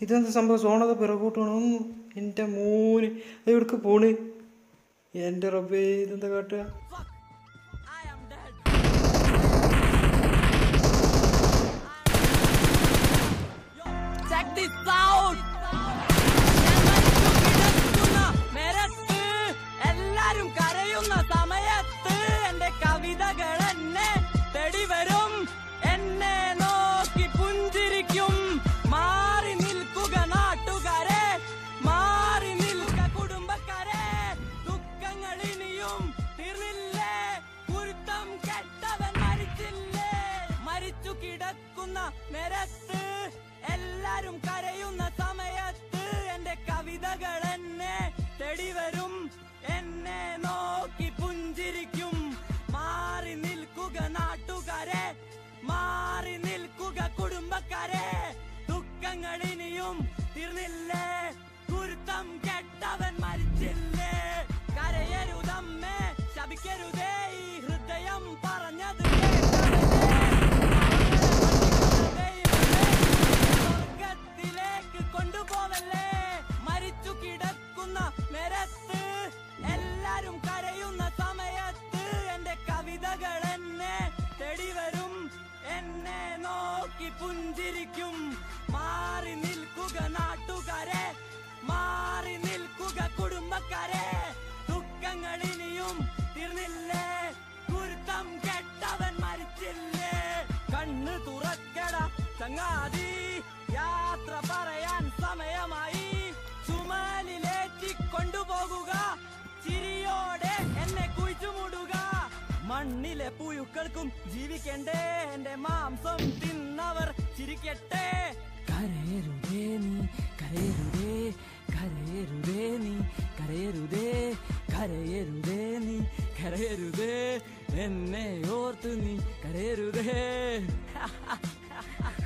ഇതെന്താ സംഭവം സോണത് പിറകോട്ടാണോ എൻ്റെ മോന് എവിടേക്ക് പോണ് എൻ്റെ റബ്ബേ ഇതെന്താ കാട്ടുക I am dead. Check this out. നിരത്ത് എല്ലാരും കരയുന്ന സമയത്ത് എന്റെ കവിതകൾ എന്നെ തേടി വരും എന്നെ നോക്കി പുഞ്ചിരിക്കും മാറി നിൽക്കുക നാട്ടുകാരെ മാറി നിൽക്ക കുടുംബക്കാരെ ദുഃഖങ്ങൾ ഇനിയും തീർന്നില്ലേ കുരുത്തം കെട്ടവൻ മരിച്ചില്ലേ മരിച്ചു കിടക്കുന്ന നിരത്ത് എല്ലാരും കരയുന്ന സമയത്ത് എന്റെ കവിതകൾ എന്നെ തേടി വരും എന്നെ നോക്കി പുഞ്ചിരിക്കും മാറി നിൽക്കുക നാട്ടുകാരെ മാറി നിൽക്കുക കുടുംബക്കാരെ ദുഃഖങ്ങൾ ഇനിയും തീർന്നില്ലേ കുരുത്തം കെട്ടവൻ മരിച്ചില്ലേ കരയരുതമ്മേ ശപിക്കരുതേ ഈ ഹൃദയം പറഞ്ഞത് സ്വർഗത്തിലേക്ക് കൊണ്ടുപോവല്ലേ മരിച്ചു കിടക്കുന്ന നിരത്ത് എല്ലാരും കരയുന്ന സമയത്ത് എന്റെ കവിതകൾ എന്നെ തേടി വരും എന്നെ നോക്കി പുഞ്ചിരിക്കും മാറി നിൽക്കുക നാട്ടുകാരെ മാറി നിൽക്കുക കുടുംബക്കാരെ ദുഃഖങ്ങൾ ഇനിയും തീർന്നില്ലേ കുരുത്തം കെട്ടവൻ മരിച്ചില്ലേ കണ്ണ് തുറക്കട ചങ്ങാതി യാത്ര പറയാൻ സമയമായി ചുമലിലേറ്റി കൊണ്ടുപോകുക ചിരിയോടെ എന്നെ കുഴിച്ചുമൂടുക മണ്ണിലെ പുഴുക്കൾക്കും ജീവിക്കണ്ടേ എന്റെ മാംസം തിന്നവർ ചിരിക്കട്ടെ കരയരുതേ നീ കരയരുതേ കരയരുതേ നീ കരയരുതേ കരയരുതേ നീ കരയരുതേ എന്നെ ഓർത്ത് നീ കരയരുതേ